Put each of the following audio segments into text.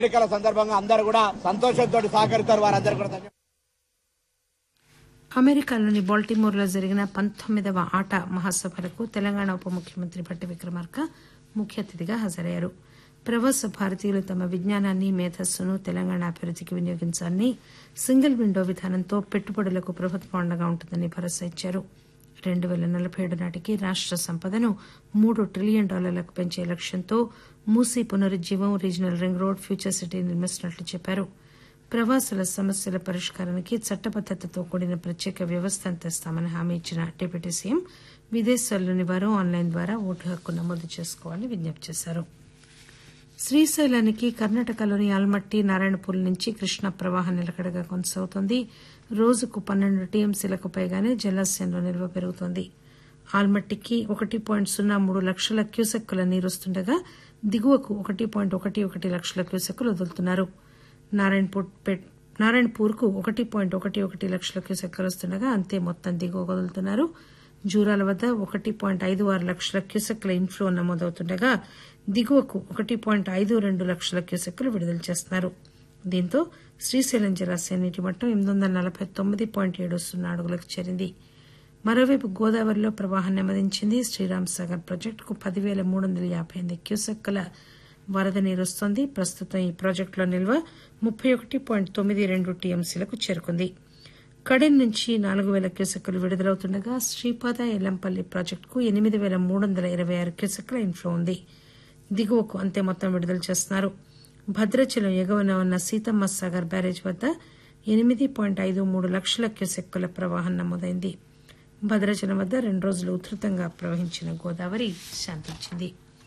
ఎన్నికల సందర్భంగా అందరూ కూడా సంతోషంతో సహకరిస్తారు వారందరూ కూడా ధన్యవాదాలు అమెరికాలోని బాల్టిమోర్లో జరిగిన పంతొమ్మిదవ ఆట మహాసభలకు తెలంగాణ ఉప ముఖ్యమంత్రి భట్టి విక్రమార్క ముఖ్య అతిథిగా హాజరయ్యారు ప్రవాస భారతీయులు తమ విజ్ఞానాన్ని మేధస్సును తెలంగాణ అభివృద్దికి వినియోగించాలని సింగిల్ విండో విధానంతో పెట్టుబడులకు ప్రభుత్వం అండగా ఉంటుందని భరోసా ఇచ్చారు రెండు పేల నలభై ఏడు నాటికి రాష్ట సంపదను మూడు ట్రిలియన్ డాలర్లకు పెంచే లక్ష్యంతో మూసీ పునరుజ్జీవం regional ring road future city నిర్మిస్తున్నట్లు చెప్పారు ప్రవాసుల సమస్యల పరిష్కారానికి చట్టబద్దతతో కూడిన ప్రత్యేక వ్యవస్థను తెస్తామని హామీ ఇచ్చిన డిప్యూటీ సీఎం విదేశాల్లోని వారు ఆన్లైన్ ద్వారా ఓటు హక్కు నమోదు చేసుకోవాలని విజ్ఞప్తి చేశారు శ్రీశైలానికి కర్ణాటకలోని ఆల్మట్టి నారాయణపూర్ నుంచి కృష్ణా ప్రవాహం నిలకడగా కొనసాగుతోంది రోజుకు పన్నెండు టీఎంసీలకు పైగానే జలాశయంలో నిల్వ పెరుగుతోంది ఆల్మట్టికి ఒకటి పాయింట్ సున్నా మూడు లక్షల క్యూసెక్కుల నీరు వస్తుండగా దిగువకు ఒకటి పాయింట్ ఒకటి ఒకటి లక్షల క్యూసెక్కులు వదులుతున్నారు నారాయణపూర్ పెట్- నారాయణపూర్కు ఒకటి పాయింట్ ఒకటి ఒకటి లక్షల క్యూసెక్కులు వస్తుండగా అంతే మొత్తం దిగువ వదులుతున్నారు జూరాల వద్ద ఒకటి పాయింట్ ఐదు ఆరు లక్షల క్యూసెక్కుల ఇన్ఫ్లో నమోదవుతుండగా దిగువకు ఒకటి పాయింట్ ఐదు రెండు లక్షల క్యూసెక్కులు విడుదల చేస్తున్నారు దీంతో శ్రీశైలం జలాశయం నీటి మట్టం ఎనిమిది వందల నలభై తొమ్మిది పాయింట్ ఏడు సున్నా అడుగులకు చేరింది మరోవైపు గోదావరిలో ప్రవాహం నెమ్మదించింది శ్రీరామ్ సాగర్ ప్రాజెక్టుకు పదివేల మూడు వందల యాభై ఎనిమిది క్యూసెక్కుల వరద నీరు వస్తోంది ప్రస్తుతం ఈ ప్రాజెక్టులో నిల్వ ముప్పై ఒకటి పాయింట్ తొమ్మిది రెండు టీఎంసీలకు చేరుకుంది కడెం నుంచి నాలుగు వేల క్యూసెక్కులు విడుదలవుతుండగా శ్రీపాద ఎల్లంపల్లి ప్రాజెక్టుకు ఎనిమిది వేల మూడు వందల ఇరవై ఆరు క్యూసెక్కుల ఇన్ఫ్లో ఉంది దిగువకు అంతే మొత్తం విడుదల చేస్తున్నారు భద్రాచలం ఎగువన ఉన్న సీతమ్మ సాగర్ బ్యారేజ్ వద్ద ఎనిమిది పాయింట్ ఐదు మూడు లక్షల క్యూసెక్కుల ప్రవాహం నమోదైంది భద్రాచలం వద్ద రెండు రోజులు ఉధృతంగా ప్రవహించిన గోదావరి శాంతించింది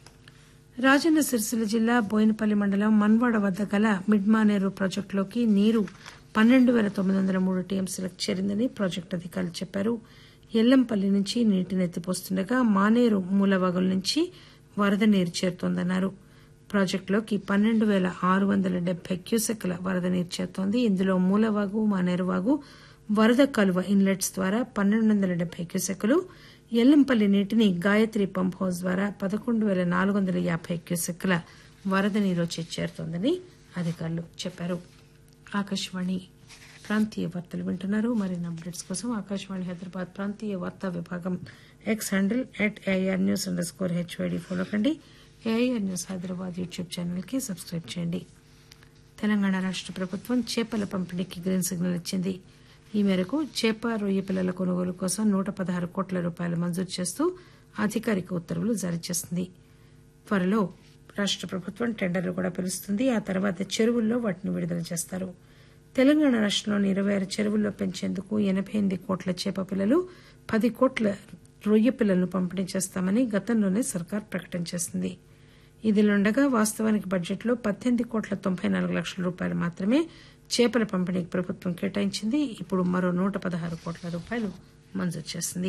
రాజన్న సిరిసిల్ల జిల్లా బోయినపల్లి మండలం మన్వాడ వద్ద గల మిడ్మానేరు ప్రాజెక్టులోకి నీరు పన్నెండు పేల తొమ్మిది వందల మూడు టీఎంసీలకు చేరిందని ప్రాజెక్టు అధికారులు చెప్పారు ఎల్లంపల్లి నుంచి నీటిని ఎత్తిపోస్తుండగా మానేరు మూలవాగుల నుంచి వరద నీరు చేరుతోందన్నారు ప్రాజెక్టులోకి పన్నెండు పేల ఆరు వందల డెబ్బై క్యూసెక్ల వరద నీరు చేరుతోంది ఇందులో మూలవాగు మానేరువాగు వరద కలువ ఇన్లెట్స్ ద్వారా పన్నెండు వందల డెబ్బై క్యూసెక్కులు ఎల్లంపల్లి నీటిని గాయత్రి పంప్ హౌస్ ద్వారా పదకొండు పేల నాలుగు వందల యాభై క్యూసెక్కుల వరద నీరు వచ్చి చేరుతోందని అధికారులు చెప్పారు ఆకాశవాణి ప్రాంతీయ వార్తలు వింటున్నారు మరిన్ని అప్డేట్స్ కోసం ఆకాశవాణి హైదరాబాద్ ప్రాంతీయ వార్తా విభాగం X handle at AIR news underscore హెచ్వైడి ఫాలో కండి AIR news Hyderabad YouTube channel కి సబ్స్క్రైబ్ చేయండి తెలంగాణ రాష్ట ప్రభుత్వం చేపల పంపిణీకి గ్రీన్ సిగ్నల్ ఇచ్చింది ఈ మేరకు చేప రొయ్య పిల్లల కొనుగోలు కోసం నూట పదహారు కోట్ల రూపాయలు మంజూరు చేస్తూ అధికారిక ఉత్తర్వులు జారీ చేసింది త్వరలో రాష్ట ప్రభుత్వం టెండర్లు కూడా పిలుస్తుంది ఆ తర్వాత చెరువుల్లో వాటిని విడుదల చేస్తారు తెలంగాణ రాష్టంలోని ఇరవై ఆరు చెరువుల్లో పెంచేందుకు ఎనబై ఎనిమిది కోట్ల చేప పిల్లలు పది కోట్ల రొయ్య పిల్లలను పంపిణీ చేస్తామని గతంలోనే సర్కార్ ప్రకటన చేసింది ఇదిలుండగా వాస్తవానికి బడ్జెట్లో పద్దెనిమిది కోట్ల తొంభై నాలుగు లక్షల రూపాయలు మాత్రమే చేపల పంపిణీకి ప్రభుత్వం కేటాయించింది ఇప్పుడు మరో నూట పదహారు కోట్ల రూపాయలు మంజూరు చేసింది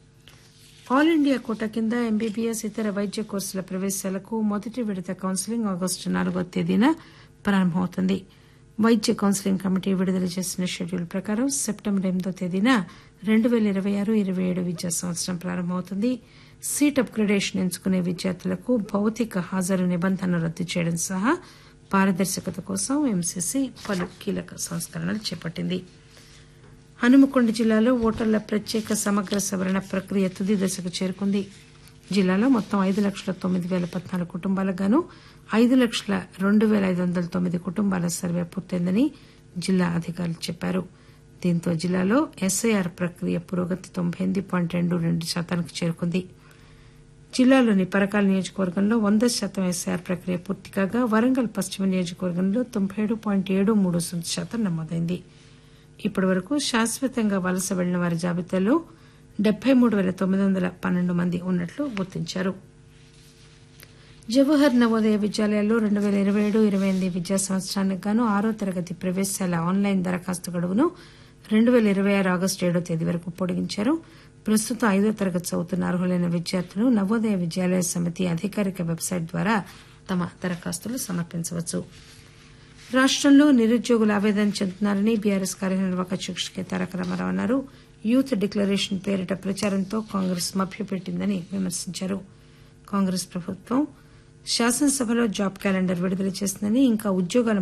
ఆల్ ఇండియా కోటా కింద ఎంబీబీఎస్ ఇతర వైద్య కోర్సుల ప్రవేశాలకు మొదటి విడత కౌన్సిలింగ్ ఆగస్టు నాలుగో తేదీన ప్రారంభమవుతుంది వైద్య కౌన్సిలింగ్ కమిటీ విడుదల చేసిన షెడ్యూల్ ప్రకారం సెప్టెంబర్ ఎనిమిదో తేదీన రెండు పేల ఇరవై ఆరు ఇరవై ఏడు విద్యా సంవత్సరం ప్రారంభమవుతుంది సీట్ అప్గ్రేడేషన్ ఎంచుకునే విద్యార్థులకు భౌతిక హాజరు నిబంధనలు రద్దు చేయడం సహా పారదర్శకత కోసం ఎంసీసీ పలు కీలక సంస్కరణలు చేపట్టింది హనుమకొండ జిల్లాలో ఓటర్ల ప్రత్యేక సమగ్ర సవరణ ప్రక్రియ తుది దశకు చేరుకుంది జిల్లాలో మొత్తం ఐదు లక్షల తొమ్మిది పేల పద్నాలుగు కుటుంబాలకు గాను ఐదు లక్షల రెండు పేల ఐదు వందల తొమ్మిది కుటుంబాల సర్వే పూర్తయిందని జిల్లా అధికారులు చెప్పారు దీంతో జిల్లాలో ఎస్ఐఆర్ ప్రక్రియ పురోగతి తొంభై ఎనిమిది పాయింట్ రెండు రెండు శాతానికి చేరుకుంది జిల్లాలోని పరకాల నియోజకవర్గంలో వంద శాతం ఎస్ఐఆర్ ప్రక్రియ పూర్తి కాగా వరంగల్ పశ్చిమ నియోజకవర్గంలో తొంభై ఏడు పాయింట్ ఏడు మూడు శాతం నమోదైంది ఇప్పటి వరకు శాశ్వతంగా వలస వెళ్లిన వారి జాబితాలో డెబ్బై మూడు పేల తొమ్మిది వందల పన్నెండు మంది ఉన్నట్లు గుర్తించారు జవహర్ నవోదయ విద్యాలయాల్లో రెండు పేల ఇరవై ఏడు ఇరవై ఎనిమిది విద్యా సంవత్సరానికి గాను ఆరో తరగతి ప్రవేశాల ఆన్లైన్ దరఖాస్తు గడువును రెండు పేల ఇరవై ఆరు ఆగస్టు ఏడో తేదీ వరకు పొడిగించారు ప్రస్తుతం ఐదో తరగతి చదువుతున్న అర్హులైన విద్యార్థులు నవోదయ విద్యాలయ సమితి అధికారిక వెబ్సైట్ ద్వారా తమ దరఖాస్తులు సమర్పించవచ్చు రాష్టంలో నిరుద్యోగులు ఆవేదన చెందుతున్నారని బీఆర్ఎస్ కార్యనిర్వాహక అధ్యక్షుడు తారక రామారావు అన్నారు యూత్ డిక్లరేషన్ పేరిట ప్రచారంతో కాంగ్రెస్ మభ్యపెట్టిందని విమర్శించారు కాంగ్రెస్ ప్రభుత్వం శాసనసభలో జాబ్ క్యాలెండర్ విడుదల చేసిందని ఇంకా ఉద్యోగాల